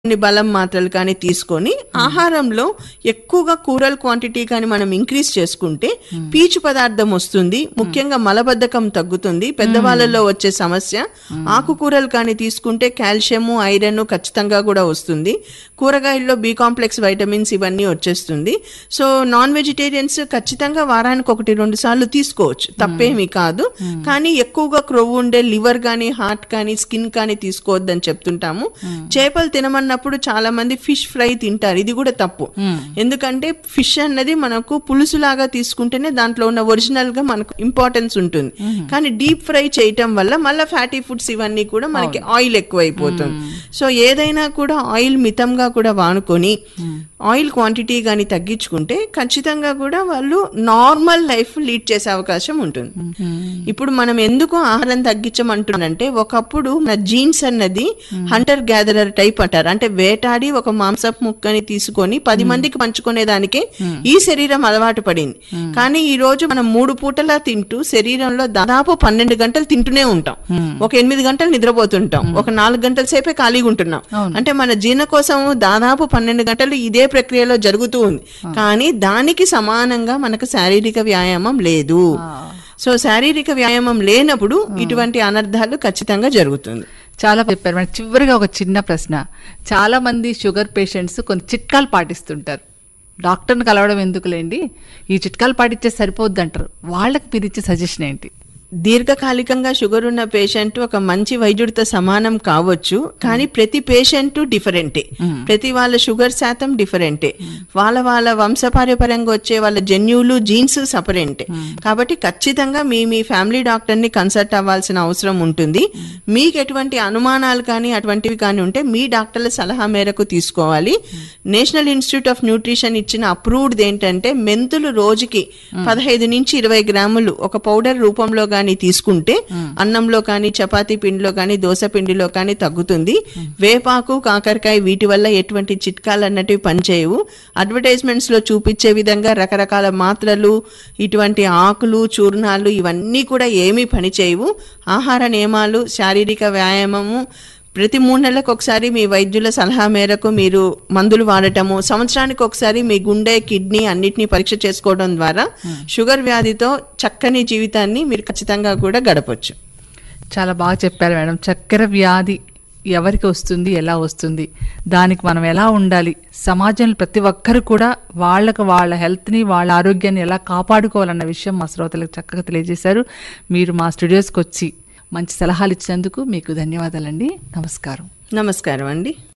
కొన్ని బలం మాత్రలు కానీ తీసుకొని ఆహారంలో ఎక్కువగా కూరల క్వాంటిటీ కానీ మనం ఇంక్రీజ్ చేసుకుంటే పీచు పదార్థం వస్తుంది ముఖ్యంగా మలబద్ధకం తగ్గుతుంది పెద్దవాళ్ళలో వచ్చే సమస్య ఆకుకూరలు కానీ తీసుకుంటే కాల్షియము ఐరన్ ఖచ్చితంగా కూడా వస్తుంది కూరగాయల్లో బి కాంప్లెక్స్ వైటమిన్స్ ఇవన్నీ వచ్చేస్తుంది సో నాన్ వెజిటేరియన్స్ ఖచ్చితంగా వారానికి ఒకటి రెండు సార్లు తీసుకోవచ్చు తప్పేమీ కాదు కానీ ఎక్కువగా క్రొవ్వు ఉండే లివర్ కానీ హార్ట్ కానీ స్కిన్ కానీ తీసుకోవద్దని చెప్తుంటాము చేపలు తినమన్నప్పుడు చాలా మంది ఫిష్ ఫ్రై తింటారు ఇది కూడా తప్పు ఎందుకంటే ఫిష్ అన్నది మనకు పులుసులాగా తీసుకుంటేనే దాంట్లో ఉన్న ఒరిజినల్ గా మనకు ఇంపార్టెన్స్ ఉంటుంది కానీ డీప్ ఫ్రై చేయటం వల్ల మళ్ళీ ఫ్యాటీ ఫుడ్స్ ఇవన్నీ కూడా మనకి ఆయిల్ ఎక్కువైపోతుంది సో ఏదైనా కూడా ఆయిల్ మితంగా కూడా వాడుకొని ఆయిల్ క్వాంటిటీ కానీ తగ్గించుకుంటే ఖచ్చితంగా కూడా వాళ్ళు నార్మల్ లైఫ్ లీడ్ చేసే అవకాశం ఉంటుంది ఇప్పుడు మనం ఎందుకు ఆహారం తగ్గించమంటున్నానంటే ఒకప్పుడు మన జీన్స్ అన్నది హంటర్ గ్యాదరర్ టైప్ అంటారు అంటే వేటాడి ఒక మాంసపు ముక్కని తీసుకొని పది మందికి పంచుకునే దానికే ఈ శరీరం అలవాటు పడింది కానీ ఈ రోజు మనం మూడు పూటలా తింటూ శరీరంలో దాదాపు పన్నెండు గంటలు తింటూనే ఉంటాం ఒక ఎనిమిది గంటలు నిద్రపోతుంటాం ఒక నాలుగు గంటల సేపే ఖాళీగా ఉంటున్నాం అంటే మన జీర్ణ కోసం దాదాపు పన్నెండు గంటలు ఇదే ప్రక్రియలో జరుగుతూ ఉంది కానీ దానికి సమానంగా మనకు శారీరక వ్యాయామం లేదు సో శారీరక వ్యాయామం లేనప్పుడు ఇటువంటి అనర్థాలు ఖచ్చితంగా జరుగుతుంది చాలా చెప్పారు మేడం చివరిగా ఒక చిన్న ప్రశ్న చాలా మంది షుగర్ పేషెంట్స్ కొన్ని చిట్కాలు పాటిస్తుంటారు డాక్టర్ని కలవడం ఎందుకులేండి ఈ చిట్కాలు పాటించే సరిపోద్ది అంటారు వాళ్ళకి మీరు ఇచ్చే సజెషన్ ఏంటి దీర్ఘకాలికంగా షుగర్ ఉన్న పేషెంట్ ఒక మంచి వైద్యుడితో సమానం కావచ్చు కానీ ప్రతి పేషెంట్ డిఫరెంటే ప్రతి వాళ్ళ షుగర్ శాతం డిఫరెంటే వాళ్ళ వాళ్ళ వంశపార్యపరంగా వచ్చే వాళ్ళ జన్యువులు జీన్స్ సపరేంటే కాబట్టి ఖచ్చితంగా మీ మీ ఫ్యామిలీ డాక్టర్ని కన్సల్ట్ అవ్వాల్సిన అవసరం ఉంటుంది మీకు ఎటువంటి అనుమానాలు కానీ అటువంటివి కానీ ఉంటే మీ డాక్టర్ల సలహా మేరకు తీసుకోవాలి నేషనల్ ఇన్స్టిట్యూట్ ఆఫ్ న్యూట్రిషన్ ఇచ్చిన అప్రూవ్డ్ ఏంటంటే మెంతులు రోజుకి పదహైదు నుంచి ఇరవై గ్రాములు ఒక పౌడర్ రూపంలో కానీ తీసుకుంటే అన్నంలో కానీ చపాతీ పిండిలో కానీ దోశ పిండిలో కానీ తగ్గుతుంది వేపాకు కాకరకాయ వీటి వల్ల ఎటువంటి చిట్కాలు అన్నటివి పనిచేయవు అడ్వర్టైజ్మెంట్స్ లో చూపించే విధంగా రకరకాల మాత్రలు ఇటువంటి ఆకులు చూర్ణాలు ఇవన్నీ కూడా ఏమీ పనిచేయవు ఆహార నియమాలు శారీరక వ్యాయామము ప్రతి మూడు నెలలకు ఒకసారి మీ వైద్యుల సలహా మేరకు మీరు మందులు వాడటము సంవత్సరానికి ఒకసారి మీ గుండె కిడ్నీ అన్నిటినీ పరీక్ష చేసుకోవడం ద్వారా షుగర్ వ్యాధితో చక్కని జీవితాన్ని మీరు ఖచ్చితంగా కూడా గడపొచ్చు చాలా బాగా చెప్పారు మేడం చక్కెర వ్యాధి ఎవరికి వస్తుంది ఎలా వస్తుంది దానికి మనం ఎలా ఉండాలి సమాజంలో ప్రతి ఒక్కరు కూడా వాళ్ళకు వాళ్ళ హెల్త్ని వాళ్ళ ఆరోగ్యాన్ని ఎలా కాపాడుకోవాలన్న విషయం మా శ్రోతలకు చక్కగా తెలియజేశారు మీరు మా స్టూడియోస్కి వచ్చి మంచి సలహాలు ఇచ్చినందుకు మీకు ధన్యవాదాలండి నమస్కారం నమస్కారం అండి